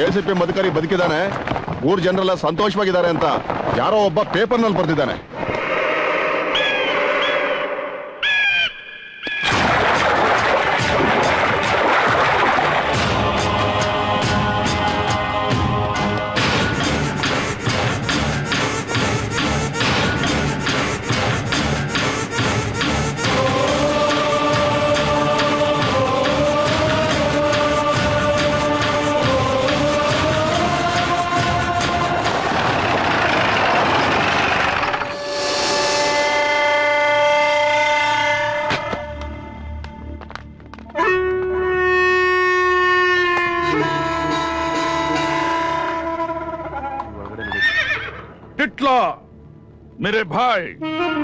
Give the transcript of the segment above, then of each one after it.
A C P Madhukari ಬದುಕಿದ್ದಾನೆ ಊರ್ ಜನರೆಲ್ಲ ಸಂತೋಷವಾಗಿದ್ದಾರೆ ಅಂತ ಯಾರೋ ಒಬ್ಬ ಪೇಪರ್ನಲ್ಲಿ ಬರ್ದಿದ್ದಾನೆ टिटला मेरे भाई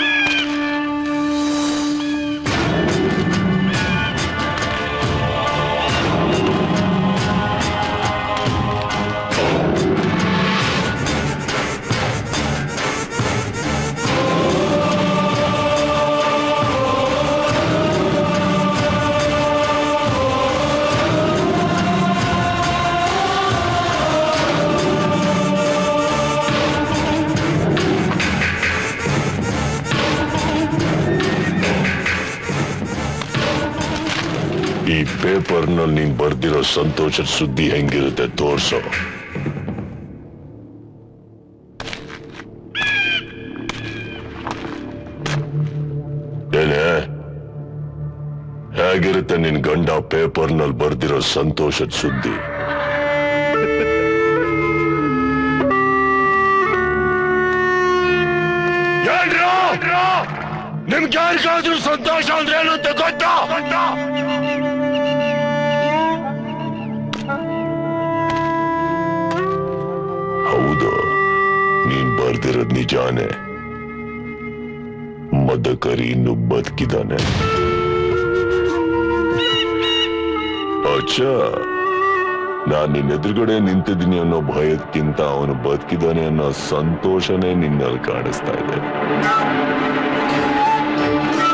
ಈ ಪೇಪರ್ನಲ್ಲಿ ನೀನ್ ಬರ್ದಿರೋ ಸಂತೋಷದ ಸುದ್ದಿ ಹೆಂಗಿರುತ್ತೆ ತೋರ್ಸೋ ಏನೇ ಹೇಗಿರುತ್ತೆ ನಿನ್ ಗಂಡ ಪೇಪರ್ನಲ್ಲಿ ಬರ್ದಿರೋ ಸಂತೋಷದ ಸುದ್ದಿ ಏನ್ರೋ? ನಿಮ್ಗೆ ಯಾರಿಗಾದ್ರೂ ಸಂತೋಷ ಅಂದ್ರೆ ಏನು ಅಂತ ಗೊತ್ತಾ ಹೌದು ನೀನ್ ಬರ್ದಿರೋದ್ ನಿಜಾನೇ ಮದಕರಿ ಇನ್ನು ಬದುಕಿದಾನೆ ಅಚ್ಚಾ ನಾನ್ ನಿನ್ ಎದುರುಗಡೆ ನಿಂತಿದ್ದೀನಿ ಅನ್ನೋ ಭಯಕ್ಕಿಂತ ಅವನು ಬದುಕಿದಾನೆ ಅನ್ನೋ ಸಂತೋಷನೇ ನಿನ್ನಲ್ಲಿ ಕಾಣಿಸ್ತಾ ಇದೆ